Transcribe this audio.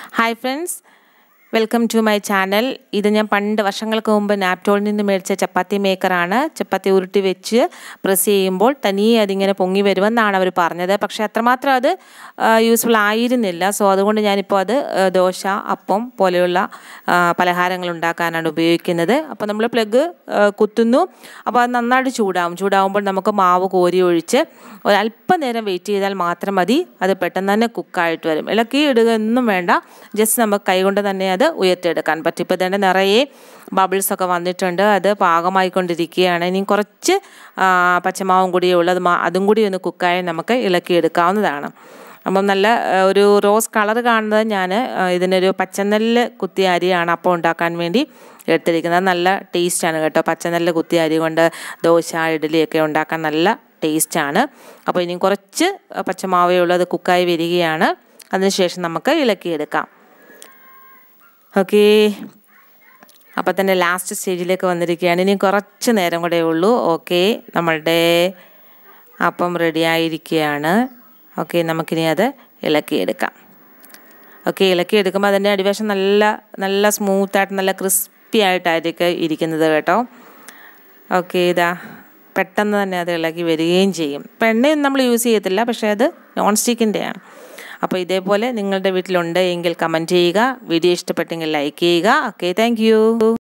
hi friends welcome to my channel ഇത് ഞാൻ പണ്ട് വർഷങ്ങൾക്ക് മുമ്പ് നാപ്റ്റോളിൽ നിന്ന് മേടിച്ച ചപ്പാത്തി മേക്കറാണ് ചപ്പാത്തി ഉരുട്ടി വെച്ച് പ്രസ് ചെയ്യുമ്പോൾ തനിയെ അതിങ്ങനെ പൊങ്ങി വരുമെന്നാണ് അവർ പറഞ്ഞത് പക്ഷേ അത്രമാത്രം അത് യൂസ്ഫുൾ ആയിരുന്നില്ല സോ അതുകൊണ്ട് ഞാനിപ്പോൾ അത് ആ, ദോശ അപ്പം പോലെയുള്ള ആ, പലഹാരങ്ങൾ ഉണ്ടാക്കാനാണ് ഉപയോഗിക്കുന്നത് അപ്പോൾ നമ്മൾ പ്ലഗ് കുത്തുന്നു അപ്പോൾ അത് നന്നായിട്ട് ചൂടാവും ചൂടാവുമ്പോൾ നമുക്ക് മാവ് കോരി ഒഴിച്ച് ഒരല്പനേരം വെയിറ്റ് ചെയ്താൽ മാത്രം മതി അത് പെട്ടെന്ന് തന്നെ കുക്കായിട്ട് വരും ഇളക്കി ഇടുക ഒന്നും വേണ്ട ജസ്റ്റ് നമുക്ക് കൈകൊണ്ട് തന്നെ അത് ഉയർത്തിയെടുക്കാൻ പറ്റും ഇപ്പോൾ ഇതിൻ്റെ നിറയെ ബബിൾസ് ഒക്കെ വന്നിട്ടുണ്ട് അത് പാകമായിക്കൊണ്ടിരിക്കുകയാണ് ഇനി കുറച്ച് ആ, പച്ചമാവും കൂടിയേ ഉള്ളൂ അത് മാ- അതും കൂടി ഒന്ന് കുക്കായി നമുക്ക് ഇളക്കിയെടുക്കാവുന്നതാണ് അപ്പം നല്ല ആ, ഒരു റോസ് കളർ കാണുന്നത് ഞാൻ ഇതിനൊരു പച്ചനെല്ല് കുത്തിയ അരിയാണ് അപ്പം ഉണ്ടാക്കാൻ വേണ്ടി എടുത്തിരിക്കുന്നത് നല്ല ടേസ്റ്റാണ് കേട്ടോ പച്ചനെല്ല് കുത്തിയ അരി കൊണ്ട് ദോശ ഇഡ്ഡലിയൊക്കെ ഉണ്ടാക്കാൻ നല്ല ടേസ്റ്റാണ് അപ്പോൾ ഇനി കുറച്ച് പച്ചമാവേ ഉള്ളൂ അത് കുക്കായി വരികയാണ് അതിനുശേഷം നമുക്ക് ഇളക്കിയെടുക്കാം ഓക്കേ അപ്പോൾ തന്നെ ലാസ്റ്റ് സ്റ്റേജിലേക്ക് വന്നിരിക്കുകയാണ് ഇനി കുറച്ച് നേരം കൂടെ ഉള്ളൂ ഓക്കെ നമ്മളുടെ അപ്പം റെഡി ആയിരിക്കുകയാണ് ഓക്കെ നമുക്കിനി അത് ഇളക്കിയെടുക്കാം ഓക്കെ ഇളക്കിയെടുക്കുമ്പോൾ അതിൻ്റെ അടിവശം നല്ല നല്ല സ്മൂത്തായിട്ട് നല്ല ക്രിസ്പി ആയിട്ടായിരിക്കും ഇരിക്കുന്നത് കേട്ടോ ഓക്കെ ഇതാ പെട്ടെന്ന് തന്നെ അത് ഇളകി വരികയും ചെയ്യും ഇപ്പം എണ്ണയൊന്നും നമ്മൾ യൂസ് ചെയ്യത്തില്ല പക്ഷേ അത് നോൺ സ്റ്റിക്കിൻ്റെയാണ് അപ്പോൾ ഇതേപോലെ നിങ്ങളുടെ വീട്ടിലുണ്ട് എങ്കിൽ കമൻറ്റ് ചെയ്യുക വീഡിയോ ഇഷ്ടപ്പെട്ടെങ്കിൽ ലൈക്ക് ചെയ്യുക ഓക്കെ താങ്ക്